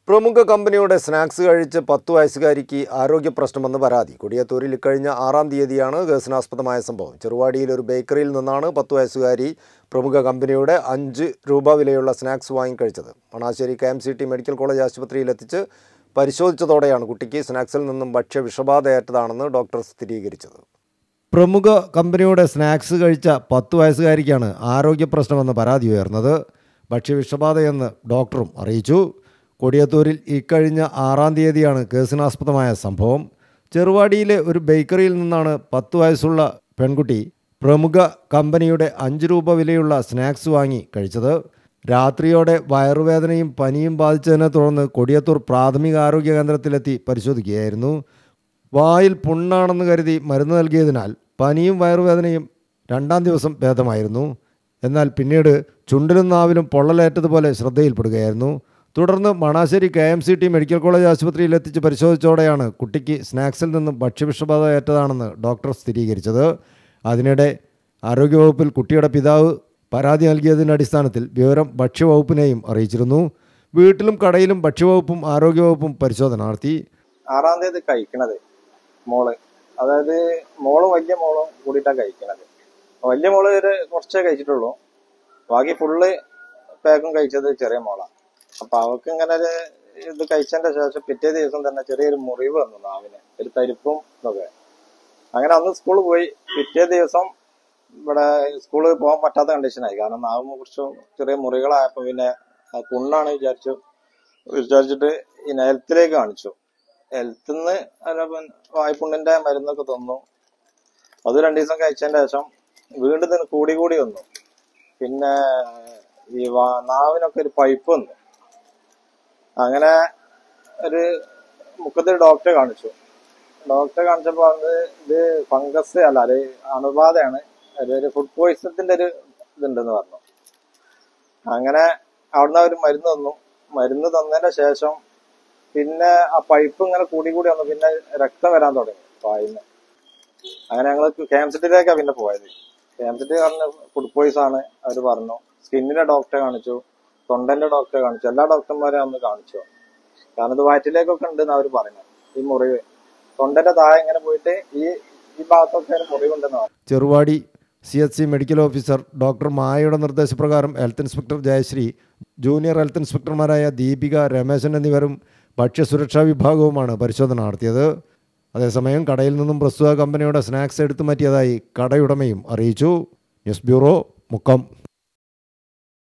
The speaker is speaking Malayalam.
പ്രമുഖ കമ്പനിയുടെ സ്നാക്സ് കഴിച്ച് പത്തു വയസ്സുകാരിക്ക് ആരോഗ്യ പ്രശ്നമെന്ന് പരാതി കൊടിയത്തൂരിൽ ഇക്കഴിഞ്ഞ ആറാം തീയതിയാണ് കേസിനാസ്പദമായ സംഭവം ചെറുവാടിയിൽ ഒരു ബേക്കറിയിൽ നിന്നാണ് പത്തു വയസ്സുകാരി പ്രമുഖ കമ്പനിയുടെ അഞ്ച് രൂപ വിലയുള്ള സ്നാക്സ് വാങ്ങിക്കഴിച്ചത് Manassery K M C T medical college ആശുപത്രിയിൽ എത്തിച്ച് പരിശോധിച്ചതോടെയാണ് കുട്ടിക്ക് സ്നാക്സിൽ നിന്നും ഭക്ഷ്യ വിഷബാധയേറ്റതാണെന്ന് ഡോക്ടർ സ്ഥിരീകരിച്ചത് പ്രമുഖ കമ്പനിയുടെ സ്നാക്സ് കഴിച്ച പത്ത് വയസ്സുകാരിക്കാണ് ആരോഗ്യ പ്രശ്നമെന്ന് പരാതി ഉയർന്നത് ഭക്ഷ്യവിഷബാധയെന്ന് ഡോക്ടറും അറിയിച്ചു കൊടിയത്തൂരിൽ ഇക്കഴിഞ്ഞ ആറാം തീയതിയാണ് കേസിനാസ്പദമായ സംഭവം ചെറുവാടിയിലെ ഒരു ബേക്കറിയിൽ നിന്നാണ് പത്ത് വയസ്സുള്ള പെൺകുട്ടി പ്രമുഖ കമ്പനിയുടെ അഞ്ച് രൂപ വിലയുള്ള സ്നാക്സ് വാങ്ങി കഴിച്ചത് രാത്രിയോടെ വയറുവേദനയും പനിയും ബാധിച്ചതിനെ തുടർന്ന് കൊടിയത്തൂർ പ്രാഥമിക ആരോഗ്യ കേന്ദ്രത്തിലെത്തി പരിശോധിക്കുകയായിരുന്നു വായിൽ പുണ്ണാണെന്ന് കരുതി മരുന്ന് നൽകിയതിനാൽ പനിയും വയറുവേദനയും രണ്ടാം ദിവസം ഭേദമായിരുന്നു എന്നാൽ പിന്നീട് ചുണ്ടിലും നാവിലും പൊള്ളലേറ്റതുപോലെ ശ്രദ്ധയിൽപ്പെടുകയായിരുന്നു തുടർന്ന് Manassery K M C T medical college ആശുപത്രിയിൽ എത്തിച്ച് പരിശോധിച്ചതോടെയാണ് കുട്ടിക്ക് സ്നാക്സിൽ നിന്നും ഭക്ഷ്യവിഷബാധ ഏറ്റതാണെന്ന് ഡോക്ടർ സ്ഥിരീകരിച്ചത് അതിനിടെ ആരോഗ്യവകുപ്പിൽ കുട്ടിയുടെ പിതാവ് പരാതി നൽകിയതിൻ്റെ അടിസ്ഥാനത്തിൽ വിവരം ഭക്ഷ്യവകുപ്പിനെയും അറിയിച്ചിരുന്നു വീട്ടിലും കടയിലും ഭക്ഷ്യവകുപ്പും ആരോഗ്യവകുപ്പും പരിശോധന നടത്തി ആറാം തീയതി കഴിക്കണത് മോള് അതായത് മോളും വലിയ മോളും കൂടിയിട്ടാണ് കഴിക്കണത് വലിയ മോള് ഒരു കുറച്ചേ കഴിച്ചിട്ടുള്ളൂ ബാക്കി ഫുള്ള് പാക്കും കഴിച്ചത് ചെറിയ മോളാ അപ്പൊ അവൾക്ക് ഇങ്ങനെ ഒരു ഇത് കഴിച്ചതിന്റെ ശേഷം പിറ്റേ ദിവസം തന്നെ ചെറിയൊരു മുറിവ് വന്നു നാവിന് ഒരു തരിപ്പും ഇതൊക്കെ അങ്ങനെ അന്ന് സ്കൂളിൽ പോയി പിറ്റേ ദിവസം ഇവിടെ സ്കൂളിൽ പോകാൻ പറ്റാത്ത കണ്ടീഷനായി കാരണം നാവും കുറച്ച് ചെറിയ മുറികളായപ്പോ പിന്നെ ആ പുണ്ണാണ് വിചാരിച്ചു വിചാരിച്ചിട്ട് ഈ ഹെൽത്തിലേക്ക് കാണിച്ചു ഹെൽത്തിന്ന് വായ്പുണ്ണിന്റെ മരുന്നൊക്കെ തന്നു അത് രണ്ടു ദിവസം കഴിച്ചതിന്റെ ശേഷം വീണ്ടും ഇതിന് കൂടി കൂടി വന്നു പിന്നെ ഈ വാ- നാവിനൊക്കെ ഒരു പൈപ്പ് വന്നു അങ്ങനെ ഒരു മുഖത്ത് ഡോക്ടറെ കാണിച്ചു ഡോക്ടറെ കാണിച്ചപ്പോ അത് ഇത് ഫംഗസ് അല്ല അത് അണുബാധയാണ് ഒരു ഒരു ഫുഡ് പോയിസത്തിന്റെ ഒരു ഇതുണ്ടെന്ന് പറഞ്ഞു അങ്ങനെ അവിടുന്ന് അവർ മരുന്ന് തന്നു മരുന്ന് തന്നതിന്റെ ശേഷം പിന്നെ ആ പൈപ്പ് ഇങ്ങനെ കൂടി കൂടി വന്നു പിന്നെ രക്തം വരാൻ തുടങ്ങി വായിന്ന് അങ്ങനെ ഞങ്ങൾ കെ എം സിറ്റിയിലേക്കാണ് പിന്നെ പോയത് കെ എം സിറ്റി പറഞ്ഞ ഫുഡ് പോയിസ് ആണ് അവർ പറഞ്ഞു സ്കിന്നിന്റെ ഡോക്ടറെ കാണിച്ചു തൊണ്ടന്റെ ഡോക്ടറെ കാണിച്ചു എല്ലാ ഡോക്ടർമാരെ അന്ന് കാണിച്ചു കാരണം ഇത് വയറ്റിലേക്കൊക്കെ ഉണ്ടെന്ന് അവർ പറഞ്ഞു ഈ മുറിവ് തൊണ്ടന്റെ താഴെ ഇങ്ങനെ പോയിട്ട് ഈ ഈ ഭാഗത്തൊക്കെ ഒരു മുറിവുണ്ടെന്ന് പറഞ്ഞു Cheruvady C H C medical officer doctor മായയുടെ നിർദ്ദേശപ്രകാരം health inspector Jayasree junior health ഇൻസ്പെക്ടർമാരായ ദീപിക രമേശൻ എന്നിവരും ഭക്ഷ്യസുരക്ഷാ വിഭാഗവുമാണ് പരിശോധന നടത്തിയത് അതേസമയം കടയിൽ നിന്നും പ്രസ്തുത കമ്പനിയുടെ സ്നാക്സ് എടുത്തു മാറ്റിയതായി കടയുടമയും അറിയിച്ചു ന്യൂസ് ബ്യൂറോ മുക്കം